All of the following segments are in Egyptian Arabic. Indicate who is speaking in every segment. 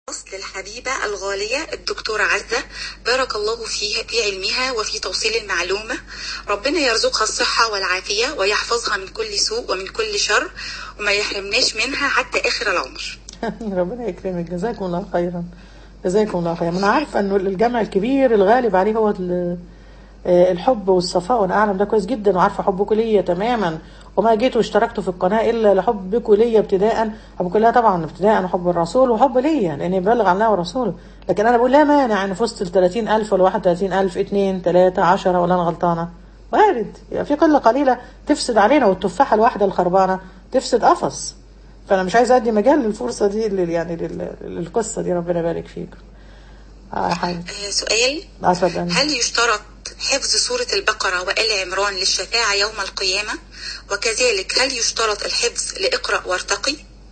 Speaker 1: أصل الحبيبة الغالية الدكتورة عزة بارك الله فيها في علمها وفي توصيل المعلومة ربنا يرزقها الصحة والعافية ويحفظها من كل سوء ومن كل شر وما يحرمناش منها حتى آخر العمر
Speaker 2: ربنا يكرمك جزاكم الله خيرا جزاكم الله خيرا انا عارفه انه الجمع الكبير الغالب عليه هو ال- آه، الحب والصفاء وانا اعلم ده كويس جدا وعارفه حبكم ليا تماما وما جيت واشتركت في القناه الا لحبكم ليا ابتداء حبكم ليا طبعا ابتداء حب الرسول وحب ليا لان يبلغ عن الله ورسوله لكن انا بقول لا مانع ان فزت ال 30000 ولا 31000 2 3 10 ولا انا غلطانه وارد يبقى في قله قليله تفسد علينا والتفاحه الواحده الخربانه تفسد قفص فانا مش عايزه ادي مجال للفرصه دي لل- يعني لل- للقصه دي ربنا يبارك فيكم اه حاجه
Speaker 1: آه، سؤال
Speaker 2: اسف أنا.
Speaker 1: هل يشترط حفظ سورة البقرة وآل عمران للشفاعة يوم القيامة وكذلك هل يشترط الحفظ لإقرأ وارتقي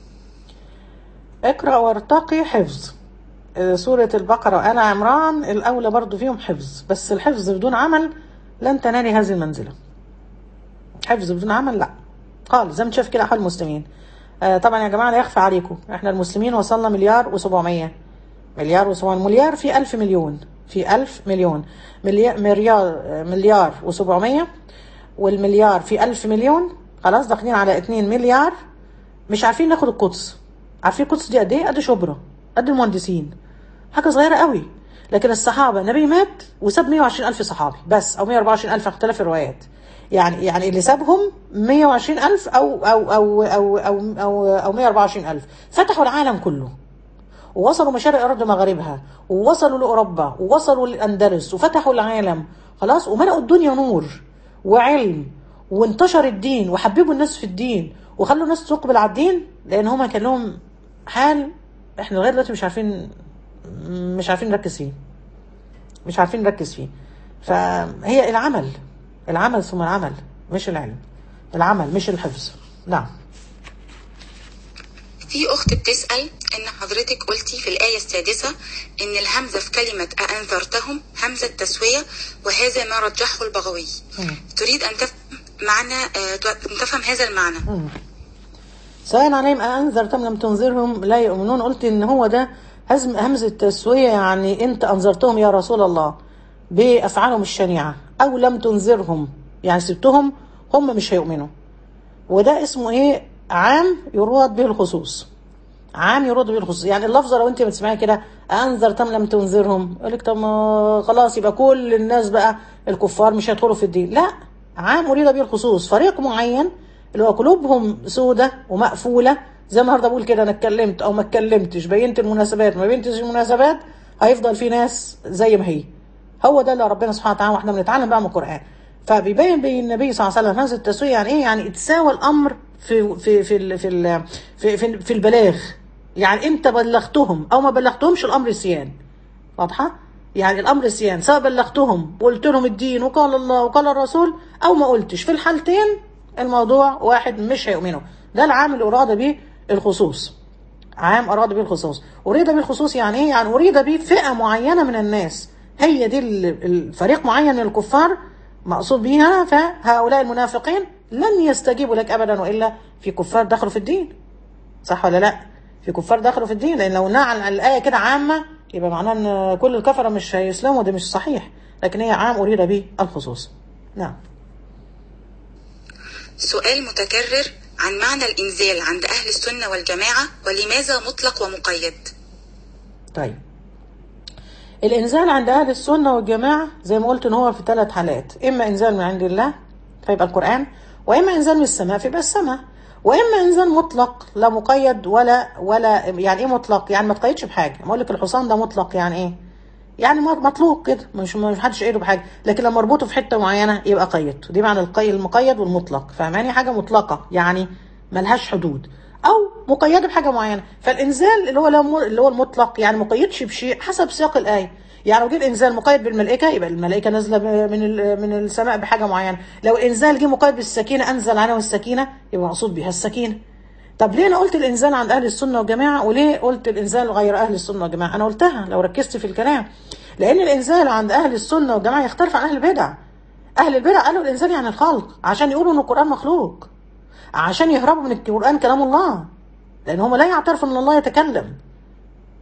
Speaker 2: اقرأ وارتقي حفظ آه، سورة البقرة وآل عمران الأولى برضو فيهم حفظ بس الحفظ بدون عمل لن تنالي هذه المنزلة حفظ بدون عمل لا خالص زي ما شايف كده حال المسلمين آه، طبعا يا جماعة لا يخفى عليكم احنا المسلمين وصلنا مليار وسبعمية مليار وسبعمية مليار في ألف مليون في ألف مليون مليار مليار, آه، مليار وسبعمية والمليار في ألف مليون خلاص داخلين على اتنين مليار مش عارفين ناخد القدس عارفين القدس دي قد ايه قد شبرا قد المهندسين حاجه صغيره قوي لكن الصحابه النبي مات وساب 120 الف صحابي بس او 124 الف اختلاف الروايات يعني يعني اللي سابهم 120 الف او او او او او او, أو 124 الف فتحوا العالم كله ووصلوا مشارق الارض مغاربها ووصلوا لاوروبا ووصلوا للاندلس وفتحوا العالم خلاص وملأوا الدنيا نور وعلم وانتشر الدين وحببوا الناس في الدين وخلوا الناس تقبل على الدين لان هما كان لهم حال احنا لغايه دلوقتي مش عارفين مش عارفين نركز فيه مش عارفين نركز فيه فهي العمل العمل ثم العمل مش العلم العمل مش الحفظ نعم
Speaker 1: في أخت بتسأل إن حضرتك قلتي في الآية السادسة إن الهمزة في كلمة أأنذرتهم همزة تسوية وهذا ما رجحه البغوي
Speaker 2: مم.
Speaker 1: تريد أن تفهم معنى آه، تفهم هذا المعنى
Speaker 2: مم. سواء عليهم أنذرتم لم تنذرهم لا يؤمنون قلت إن هو ده هزم همزة تسوية يعني أنت أنذرتهم يا رسول الله بأفعالهم الشنيعة أو لم تنذرهم يعني سبتهم هم مش هيؤمنوا وده اسمه إيه عام يراد به الخصوص عام يراد به الخصوص يعني اللفظة لو أنت بتسمعي كده أنذرتم لم تنذرهم يقول لك طب ما خلاص يبقى كل الناس بقى الكفار مش هيدخلوا في الدين لا عام أريد به الخصوص فريق معين اللي هو قلوبهم سودة ومقفولة زي ما النهارده بقول كده انا اتكلمت او ما اتكلمتش بينت المناسبات ما بينتش المناسبات هيفضل في ناس زي ما هي هو ده اللي ربنا سبحانه وتعالى واحنا بنتعلم بقى من القران فبيبين بين النبي صلى الله عليه وسلم هذا التسويه يعني ايه يعني اتساوى الامر في في في ال- في ال- في, في, في البلاغ يعني انت بلغتهم او ما بلغتهمش الامر سيان واضحه يعني الامر سيان سواء بلغتهم وقلت لهم الدين وقال الله وقال الرسول او ما قلتش في الحالتين الموضوع واحد مش هيؤمنوا ده العام اللي اراد به الخصوص عام اراد به الخصوص اريد به الخصوص يعني ايه يعني اريد به فئه معينه من الناس هي دي ال- الفريق معين من الكفار مقصود بيها فهؤلاء المنافقين لن يستجيبوا لك ابدا والا في كفار دخلوا في الدين صح ولا لا في كفار دخلوا في الدين لان لو نعل الايه كده عامه يبقى معناه ان كل الكفره مش هيسلموا ده مش صحيح لكن هي عام اريد به الخصوص نعم
Speaker 1: سؤال متكرر عن معنى الإنزال عند أهل السنة والجماعة ولماذا مطلق ومقيد
Speaker 2: طيب الانزال عند اهل السنه والجماعه زي ما قلت ان هو في ثلاث حالات اما انزال من عند الله فيبقى القران واما انزال من السماء فيبقى السماء واما انزال مطلق لا مقيد ولا ولا يعني ايه مطلق يعني ما تقيدش بحاجه ما اقول لك الحصان ده مطلق يعني ايه يعني مطلوق كده مش مش حدش قايله بحاجه لكن لما اربطه في حته معينه يبقى قيد دي معنى القي المقيد والمطلق فاهماني حاجه مطلقه يعني ملهاش حدود او مقيده بحاجه معينه فالانزال اللي هو لو- اللي هو المطلق يعني مقيدش بشيء حسب سياق الايه يعني لو جه الانزال مقيد بالملائكه يبقى الملائكه نازله ب- من ال- من السماء بحاجه معينه لو الانزال جه مقيد بالسكينه انزل عنها السكينه يبقى مقصود بها السكينه طب ليه انا قلت الانزال عند اهل السنه والجماعه وليه قلت الانزال غير اهل السنه والجماعه انا قلتها لو ركزت في الكلام لان الانزال عند اهل السنه والجماعه يختلف عن اهل البدع اهل البدع قالوا الانزال يعني الخلق عشان يقولوا ان القران مخلوق عشان يهربوا من القران كلام الله لان هم لا يعترفوا ان الله يتكلم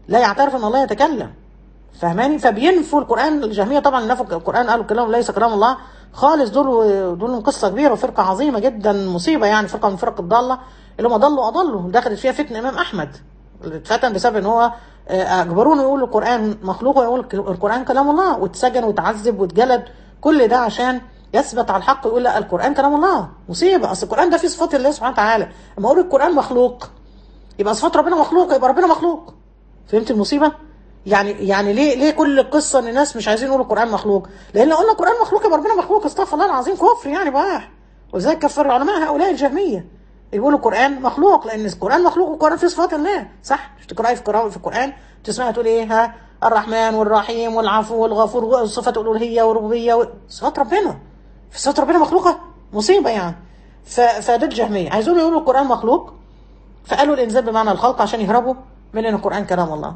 Speaker 2: لا يعترف ان الله يتكلم فهماني فبينفوا القران الجهميه طبعا نفوا القران قالوا كلام ليس كلام الله خالص دول دول قصه كبيره وفرقه عظيمه جدا مصيبه يعني فرقه من الفرق الضاله اللي هم ضلوا اضلوا دخلت فيها فتنه امام احمد اللي اتفتن بسبب ان هو آه، اجبروه انه يقول القران مخلوق ويقول القران كلام الله واتسجن واتعذب واتجلد كل ده عشان يثبت على الحق ويقول لا القران كلام الله مصيبه اصل القران ده فيه صفات الله سبحانه وتعالى اما اقول القران مخلوق يبقى صفات ربنا مخلوق يبقى ربنا مخلوق فهمت المصيبه يعني يعني ليه ليه كل القصه ان الناس مش عايزين يقولوا القران مخلوق لان لو قلنا القران مخلوق يبقى ربنا مخلوق استغفر الله العظيم كفر يعني بقى ولذلك كفر العلماء هؤلاء الجهميه يقولوا القران مخلوق لان القران مخلوق والقران فيه صفات الله صح مش تقراي في قراءه في القران تسمعي تقول ايه ها الرحمن والرحيم والعفو والغفور صفات الالوهيه والربوبيه و- صفات ربنا في صفات ربنا مخلوقه مصيبه يعني ف... فده الجهميه عايزين يقولوا القران مخلوق فقالوا الانزال بمعنى الخلق عشان يهربوا من ان القران كلام الله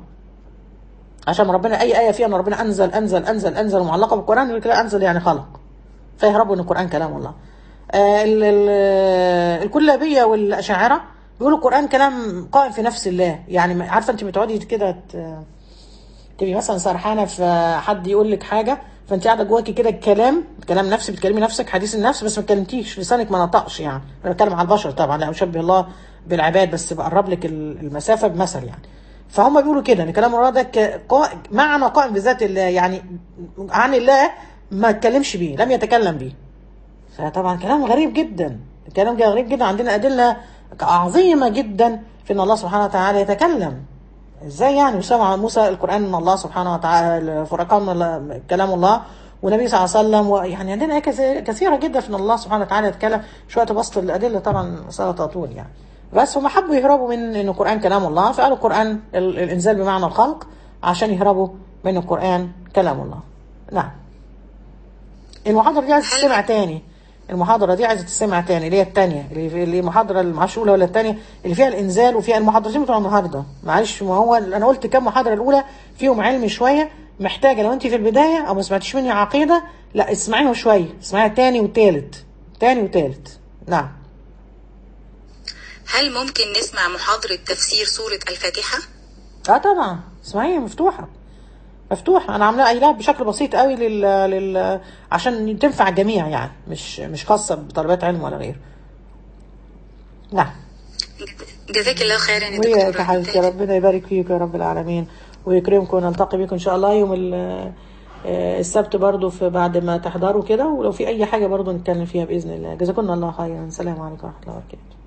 Speaker 2: عشان ربنا اي ايه فيها ان ربنا انزل انزل انزل انزل معلقه بالقران يقول كده انزل يعني خلق فيهربوا ان القران كلام الله آه ال- ال- الكلابيه والاشاعره بيقولوا القران كلام قائم في نفس الله يعني عارفه انت بتقعدي كده ت- تبقي مثلا سرحانه في حد يقول لك حاجه فانت قاعده جواكي كده الكلام كلام نفسي بتكلمي نفسك حديث النفس بس ما اتكلمتيش لسانك ما نطقش يعني انا بتكلم على البشر طبعا لا اشبه الله بالعباد بس بقرب لك ال- المسافه بمثل يعني فهم بيقولوا كده ان كلام الله ده ك- قا- معنى قائم بذات الله يعني عن الله ما اتكلمش بيه لم يتكلم بيه فطبعا كلام غريب جدا كلام غريب جدا عندنا ادله عظيمه جدا في ان الله سبحانه وتعالى يتكلم ازاي يعني وسمع موسى القران من الله سبحانه وتعالى فرقان من كلام الله والنبي صلى الله عليه وسلم ويعني عندنا آيات كثير- كثيره جدا في ان الله سبحانه وتعالى يتكلم شويه بسط الادله طبعا صلاه تطول يعني بس هم حبوا يهربوا من ان القران كلام الله فقالوا القران ال- الانزال بمعنى الخلق عشان يهربوا من القران كلام الله نعم المحاضرة دي عايزة تستمع تاني المحاضرة دي عايزة تستمع تاني اللي هي التانية اللي في اللي المحاضرة اللي معرفش الأولى ولا التانية اللي فيها الإنزال وفيها المحاضرتين بتوع النهاردة معلش ما هو أنا قلت كام محاضرة الأولى فيهم علم شوية محتاجة لو أنت في البداية أو ما سمعتيش مني عقيدة لا اسمعيهم شوية اسمعيها تاني وتالت تاني وتالت نعم
Speaker 1: هل ممكن نسمع محاضرة تفسير سورة الفاتحة؟
Speaker 2: اه طبعا اسمعيها مفتوحة مفتوحة أنا عاملاها قايلاها بشكل بسيط قوي لل... لل... عشان تنفع الجميع يعني مش مش خاصة بطلبات علم ولا غيره نعم
Speaker 1: جزاك الله خيرا يا
Speaker 2: وياك يا
Speaker 1: دكتورة
Speaker 2: حبيبتي ربنا يبارك فيك يا رب العالمين ويكرمكم ونلتقي بكم ان شاء الله يوم ال- آه، السبت برضو في بعد ما تحضروا كده ولو في اي حاجه برضو نتكلم فيها باذن الله جزاكم الله خيرا السلام عليكم ورحمه الله وبركاته